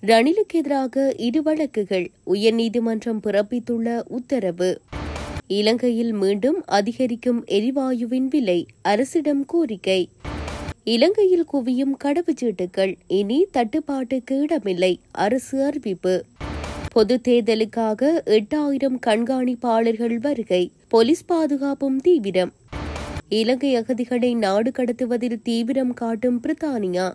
ரணிலுக்கு எதிராக இரு வழக்குகள் உயர்நீதிமன்றம் பிறப்பித்துள்ள உத்தரவு இலங்கையில் மீண்டும் அதிகரிக்கும் எரிவாயுவின் விலை அரசிடம் கோரிக்கை இலங்கையில் குவியும் கடவுச்சீட்டுகள் இனி தட்டுப்பாட்டுக்கு இடமில்லை அரசு அறிவிப்பு பொது தேர்தலுக்காக எட்டாயிரம் கண்காணிப்பாளர்கள் வருகை போலீஸ் பாதுகாப்பும் தீவிரம் இலங்கை அகதிகளை நாடு கடத்துவதில் தீவிரம் காட்டும் பிரித்தானியா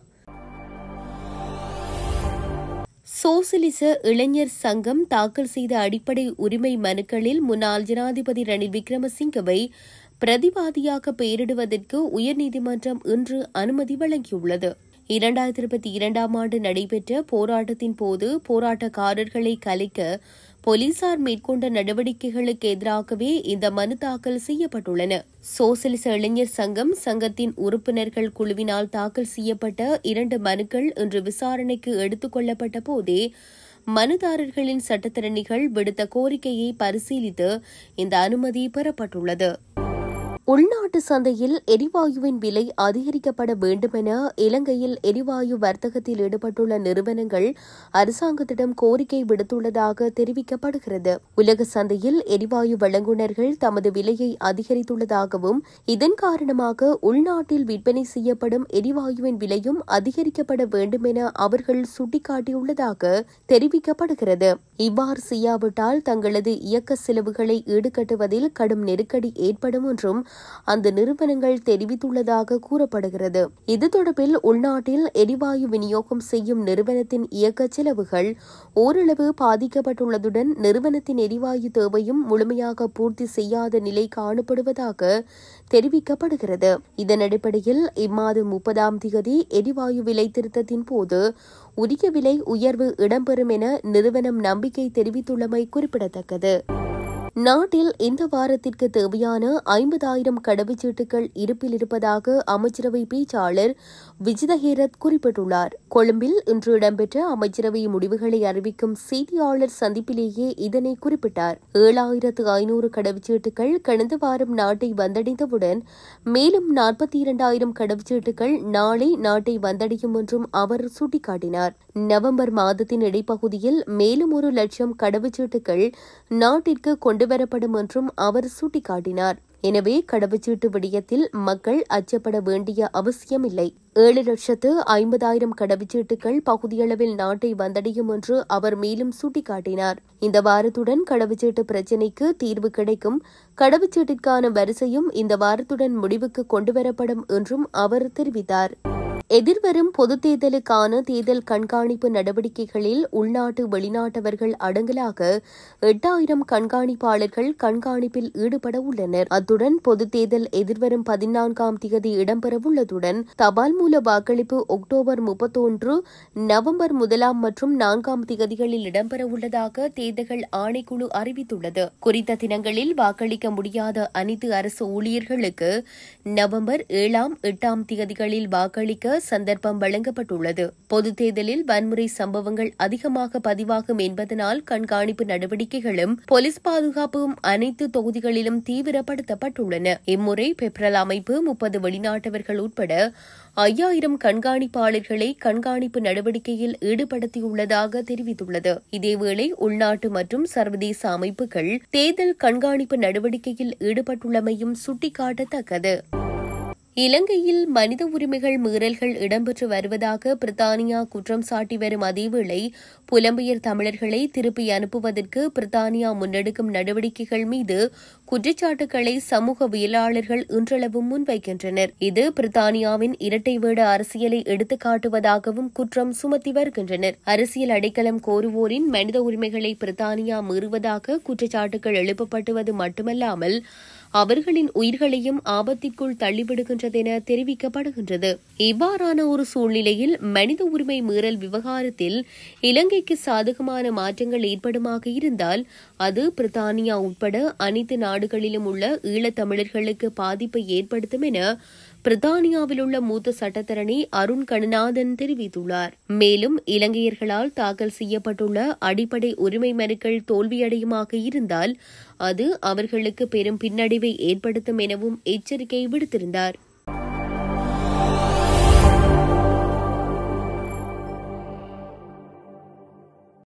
சோசலிச இளைஞர் சங்கம் தாக்கல் செய்த அடிப்படை உரிமை மனுக்களில் முன்னாள் ஜனாதிபதி ரணில் விக்ரமசிங்கவை பிரதிவாதியாக பெயரிடுவதற்கு உயர்நீதிமன்றம் இன்று அனுமதி வழங்கியுள்ளது இரண்டாயிரத்தி இருபத்தி இரண்டாம் ஆண்டு நடைபெற்ற போராட்டத்தின் போது போராட்டக்காரர்களை கலைக்க போலீசார் மேற்கொண்ட நடவடிக்கைகளுக்கு எதிராகவே இந்த மனு தாக்கல் செய்யப்பட்டுள்ளன சோசலிச இளைஞர் சங்கம் சங்கத்தின் உறுப்பினர்கள் குழுவினால் தாக்கல் செய்யப்பட்ட இரண்டு மனுக்கள் இன்று விசாரணைக்கு எடுத்துக் கொள்ளப்பட்ட போதே மனுதாரர்களின் சட்டத்திறனிகள் விடுத்த கோரிக்கையை பரிசீலித்து இந்த அனுமதி பெறப்பட்டுள்ளது உள்நாட்டு சந்தையில் எரிவாயுவின் விலை அதிகரிக்கப்பட வேண்டுமென இலங்கையில் எரிவாயு வர்த்தகத்தில் ஈடுபட்டுள்ள நிறுவனங்கள் அரசாங்கத்திடம் கோரிக்கை விடுத்துள்ளதாக தெரிவிக்கப்படுகிறது உலக சந்தையில் எரிவாயு வழங்குநர்கள் தமது விலையை அதிகரித்துள்ளதாகவும் இதன் காரணமாக உள்நாட்டில் விற்பனை செய்யப்படும் எரிவாயுவின் விலையும் அதிகரிக்கப்பட வேண்டும் என அவர்கள் சுட்டிக்காட்டியுள்ளதாக தெரிவிக்கப்படுகிறது இவ்வாறு செய்யாவிட்டால் தங்களது இயக்க செலவுகளை ஈடுகட்டுவதில் கடும் நெருக்கடி ஏற்படும் என்றும் அந்த நிறுவனங்கள் தெரிவித்துள்ளதாக கூறப்படுகிறது இது தொடர்பில் உள்நாட்டில் எரிவாயு விநியோகம் செய்யும் நிறுவனத்தின் இயக்க செலவுகள் ஓரளவு பாதிக்கப்பட்டுள்ளதுடன் நிறுவனத்தின் எரிவாயு தேவையும் முழுமையாக பூர்த்தி செய்யாத நிலை காணப்படுவதாக தெரிவிக்கப்படுகிறது இதன் அடிப்படையில் இம்மாதம் முப்பதாம் தேதி எரிவாயு விலை திருத்தத்தின் போது உரிய விலை உயர்வு இடம்பெறும் என நிறுவனம் நம்பிக்கை தெரிவித்துள்ளமை குறிப்பிடத்தக்கது நாட்டில் இந்த வாரத்திற்கு தேவையான ஐம்பதாயிரம் கடவுச்சீட்டுகள் இருப்பில் இருப்பதாக அமைச்சரவை பேச்சாளர் விஜிதஹேரத் குறிப்பிட்டுள்ளார் கொழும்பில் இன்று இடம்பெற்ற அமைச்சரவை முடிவுகளை அறிவிக்கும் செய்தியாளர் சந்திப்பிலேயே இதனை குறிப்பிட்டார் ஏழாயிரத்து ஐநூறு கடவுச்சீட்டுகள் கடந்த வாரம் நாட்டை வந்தடைந்தவுடன் மேலும் நாற்பத்தி இரண்டாயிரம் கடவுச்சீட்டுகள் நாளை நாட்டை வந்தடையும் என்றும் அவர் சுட்டிக்காட்டினார் நவம்பர் மாதத்தின் இடைப்பகுதியில் மேலும் ஒரு லட்சம் கடவுச்சீட்டுகள் நாட்டிற்கு கொண்டுவரப்படும் என்றும் அவர் சுட்டிக்காட்டினார் எனவே கடவுச்சீட்டு விடயத்தில் மக்கள் அச்சப்பட வேண்டிய அவசியமில்லை ஏழு லட்சத்து ஐம்பதாயிரம் கடவுச்சீட்டுகள் பகுதியளவில் நாட்டை வந்தடையும் என்று அவர் மேலும் சுட்டிக்காட்டினார் இந்த வாரத்துடன் கடவுச்சீட்டு பிரச்சினைக்கு தீர்வு கிடைக்கும் கடவுச்சீட்டிற்கான வரிசையும் இந்த வாரத்துடன் முடிவுக்கு கொண்டுவரப்படும் என்றும் அவர் தெரிவித்தார் எதிர்வரும் பொதுத் தேர்தலுக்கான தேர்தல் கண்காணிப்பு நடவடிக்கைகளில் உள்நாட்டு வெளிநாட்டவர்கள் அடங்கலாக எட்டாயிரம் கண்காணிப்பாளர்கள் கண்காணிப்பில் ஈடுபட உள்ளனர் அத்துடன் பொதுத் தேர்தல் எதிர்வரும் பதினான்காம் தேதி இடம்பெறவுள்ளதுடன் தபால் மூல வாக்களிப்பு அக்டோபர் முப்பத்தொன்று நவம்பர் முதலாம் மற்றும் நான்காம் தேதிகளில் இடம்பெறவுள்ளதாக தேர்தல்கள் ஆணைக்குழு அறிவித்துள்ளது குறித்த தினங்களில் வாக்களிக்க முடியாத அனைத்து அரசு ஊழியர்களுக்கு நவம்பர் ஏழாம் எட்டாம் தேதிகளில் வாக்களிக்க சந்தர்ப்பம் வழங்கப்பட்டுள்ளது பொதுத் தேர்தலில் வன்முறை சம்பவங்கள் அதிகமாக பதிவாகும் என்பதனால் கண்காணிப்பு நடவடிக்கைகளும் போலீஸ் பாதுகாப்பும் அனைத்து தொகுதிகளிலும் தீவிரப்படுத்தப்பட்டுள்ளன இம்முறை பெப்ரல் அமைப்பு முப்பது வெளிநாட்டவர்கள் உட்பட ஐயாயிரம் கண்காணிப்பாளர்களை கண்காணிப்பு நடவடிக்கையில் ஈடுபடுத்தியுள்ளதாக தெரிவித்துள்ளது இதேவேளை உள்நாட்டு மற்றும் சர்வதேச அமைப்புகள் தேர்தல் கண்காணிப்பு நடவடிக்கையில் ஈடுபட்டுள்ளமையும் சுட்டிக்காட்டத்தக்கது இலங்கையில் மனித உரிமைகள் மீறல்கள் இடம்பெற்று வருவதாக பிரித்தானியா குற்றம் சாட்டி வரும் அதேவேளை புலம்பெயர் தமிழர்களை திருப்பி அனுப்புவதற்கு பிரித்தானியா முன்னெடுக்கும் நடவடிக்கைகள் மீது குற்றச்சாட்டுகளை சமூகவியலாளர்கள் இன்றளவும் முன்வைக்கின்றனர் இது பிரித்தானியாவின் இரட்டை வேட அரசியலை எடுத்துக்காட்டுவதாகவும் குற்றம் சுமத்தி வருகின்றனர் அரசியல் அடைக்கலம் கோருவோரின் மனித உரிமைகளை பிரித்தானியா மீறுவதாக குற்றச்சாட்டுகள் எழுப்பப்பட்டுவது மட்டுமல்லாமல் அவர்களின் உயிர்களையும் ஆபத்திற்குள் தள்ளிவிடுகின்றதென தெரிவிக்கப்படுகின்றது இவ்வாறான ஒரு சூழ்நிலையில் மனித உரிமை மீறல் விவகாரத்தில் இலங்கைக்கு சாதகமான மாற்றங்கள் ஏற்படுமாக இருந்தால் அது பிரித்தானியா உட்பட அனைத்து நாடுகளிலும் உள்ள ஈழத்தமிழர்களுக்கு பாதிப்பை ஏற்படுத்தும் என பிரித்தானியாவில் உள்ள மூத்த சட்டத்தரணி அருண் கணநாதன் தெரிவித்துள்ளார் மேலும் இலங்கையர்களால் தாக்கல் செய்யப்பட்டுள்ள அடிப்படை உரிமை மனுக்கள் தோல்வியடையுமாக இருந்தால் அது அவர்களுக்கு பெரும் பின்னடைவை ஏற்படுத்தும் எனவும் எச்சரிக்கை விடுத்திருந்தார்